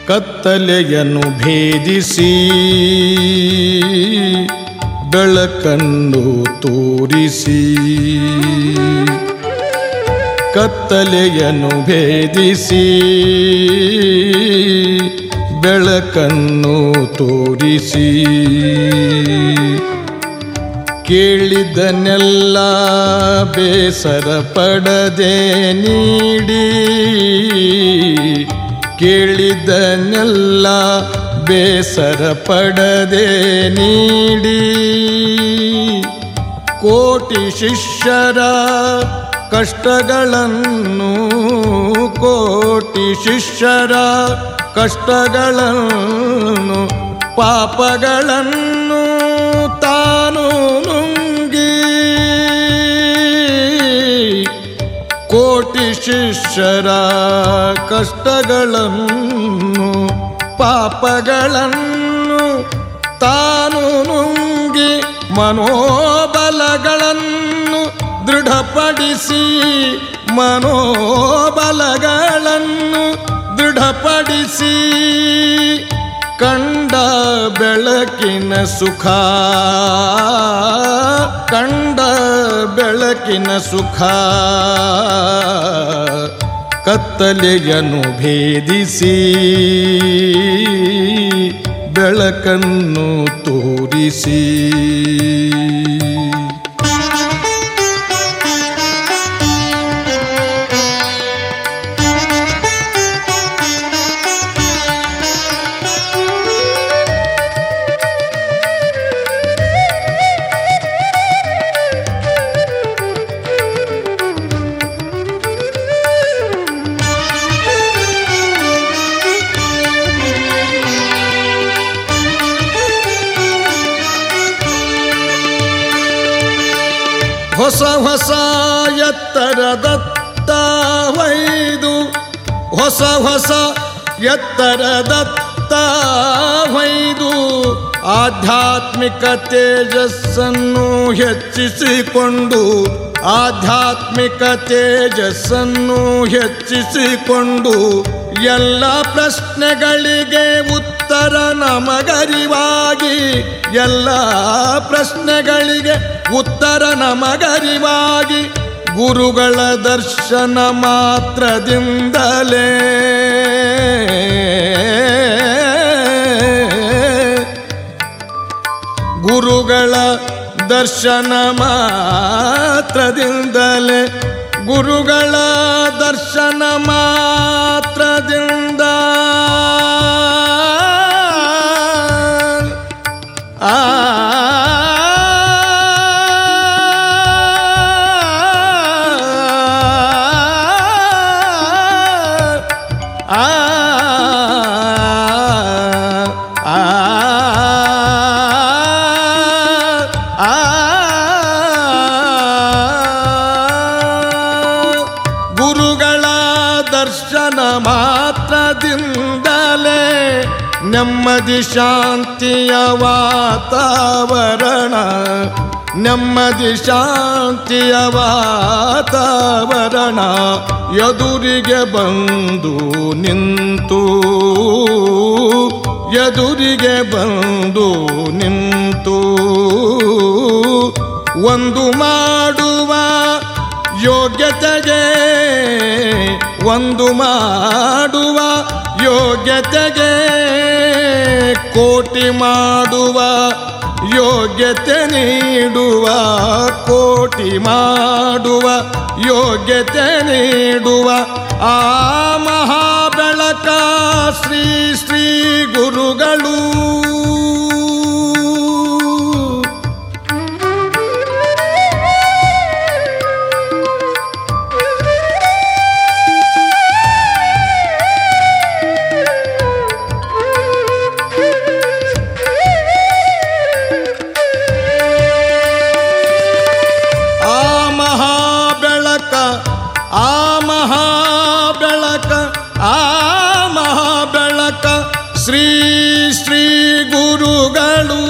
ಕತ್ತಲೆಯನ್ನು ಭೇದಿಸಿ ಬೆಳಕನ್ನು ತೋರಿಸಿ ಕತ್ತಲೆಯನ್ನು ಭೇದಿಸಿ ಬೆಳಕನ್ನು ತೋರಿಸಿ ಕೇಳಿದನೆಲ್ಲ ಬೇಸರ ಪಡದೆ ನೀಡಿ ಕೇಳಿದನೆಲ್ಲ ಬೇಸರ ಪಡದೆ ನೀಡಿ ಕೋಟಿ ಶಿಷ್ಯರ ಕಷ್ಟಗಳನ್ನು ಕೋಟಿ ಶಿಷ್ಯರ ಕಷ್ಟಗಳನ್ನು ಪಾಪಗಳನ್ನು ತಾನು ನುಂಗಿ ಕೋಟಿ ಶಿಷ್ಯರ ಕಷ್ಟಗಳನ್ನು ಪಾಪಗಳನ್ನು ತಾನು ನುಂಗಿ ಮನೋಬಲಗಳನ್ನು ದೃಢಪಡಿಸಿ ಮನೋಬಲಗಳನ್ನು ದೃಢಪಡಿಸಿ ಕಂಡ ಬೆಳಕಿನ ಸುಖ ಕಂಡ ಬೆಳಕಿನ ಸುಖ ಕತ್ತಲೆಯನ್ನು ಭೇದಿಸಿ ಬೆಳಕನ್ನು ತೋರಿಸಿ ಹೊಸ ಹೊಸ ಎತ್ತರದತ್ತ ಹೊಯ್ದು ಹೊಸ ಹೊಸ ಎತ್ತರದತ್ತ ಹೊಯ್ದು ಆಧ್ಯಾತ್ಮಿಕ ತೇಜಸ್ಸನ್ನು ಹೆಚ್ಚಿಸಿಕೊಂಡು ಆಧ್ಯಾತ್ಮಿಕ ತೇಜಸ್ಸನ್ನು ಹೆಚ್ಚಿಸಿಕೊಂಡು ಎಲ್ಲ ಪ್ರಶ್ನೆಗಳಿಗೆ ಉತ್ತರ ನಮಗರಿವಾಗಿ ಎಲ್ಲ ಪ್ರಶ್ನೆಗಳಿಗೆ ಉತ್ತರ ನಮಗರಿವಾಗಿ ಗುರುಗಳ ದರ್ಶನ ಮಾತ್ರದಿಂದಲೇ ಗುರುಗಳ ದರ್ಶನ ಮಾತ್ರದಿಂದಲೇ ಗುರುಗಳ ದರ್ಶನ ಮಾತ್ರದಿಂದ ಆ ಆ ಗುರುಗಳ ದರ್ಶನ ಮಾತ್ರದಿಂದಲೇ ನೆಮ್ಮದಿ ಶಾಂತಿಯ ವಾತಾವರಣ ನೆಮ್ಮದಿ ಶಾಂತಿಯ ವಾತಾವರಣ ಎದುರಿಗೆ ಬಂದು ನಿಂತು ಎದುರಿಗೆ ಬಂದು ನಿಂತು ಒಂದು ಮಾಡುವ ಯೋಗ್ಯತೆಗೆ ಒಂದು ಮಾಡುವ ಯೋಗ್ಯತೆಗೆ ಕೋಟಿ ಮಾಡುವ ಯೋಗ್ಯತೆ ನೀಡುವ ಕೋಟಿ ಮಾಡುವ ಯೋಗ್ಯತೆ ನೀಡುವ ಆ ಮಹಾಬೆಳಕ ಶ್ರೀ ಶ್ರೀ ಗುರುಗಳು ಆ ಮಹಾಬೆಳಕ ಆ ಮಹಾಬೆಳಕ ಆ ಮಹಾಬೆಳಕ ಶ್ರೀ ಶ್ರೀ ಗುರುಗಳು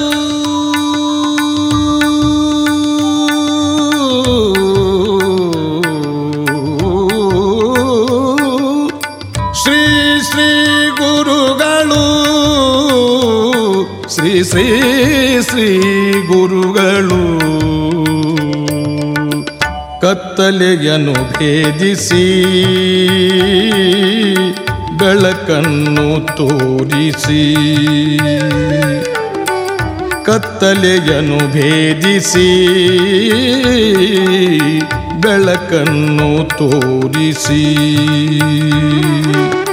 ಶ್ರೀ ಶ್ರೀ ಗುರುಗಳು ಶ್ರೀ ಶ್ರೀ ಗುರುಗಳು ಕತ್ತಲೆಯನ್ನು ಭೇದಿಸಿ ಬೆಳಕನ್ನು ತೋರಿಸಿ ಕತ್ತಲೆಯನ್ನು ಭೇದಿಸಿ ಬೆಳಕನ್ನು ತೋರಿಸಿ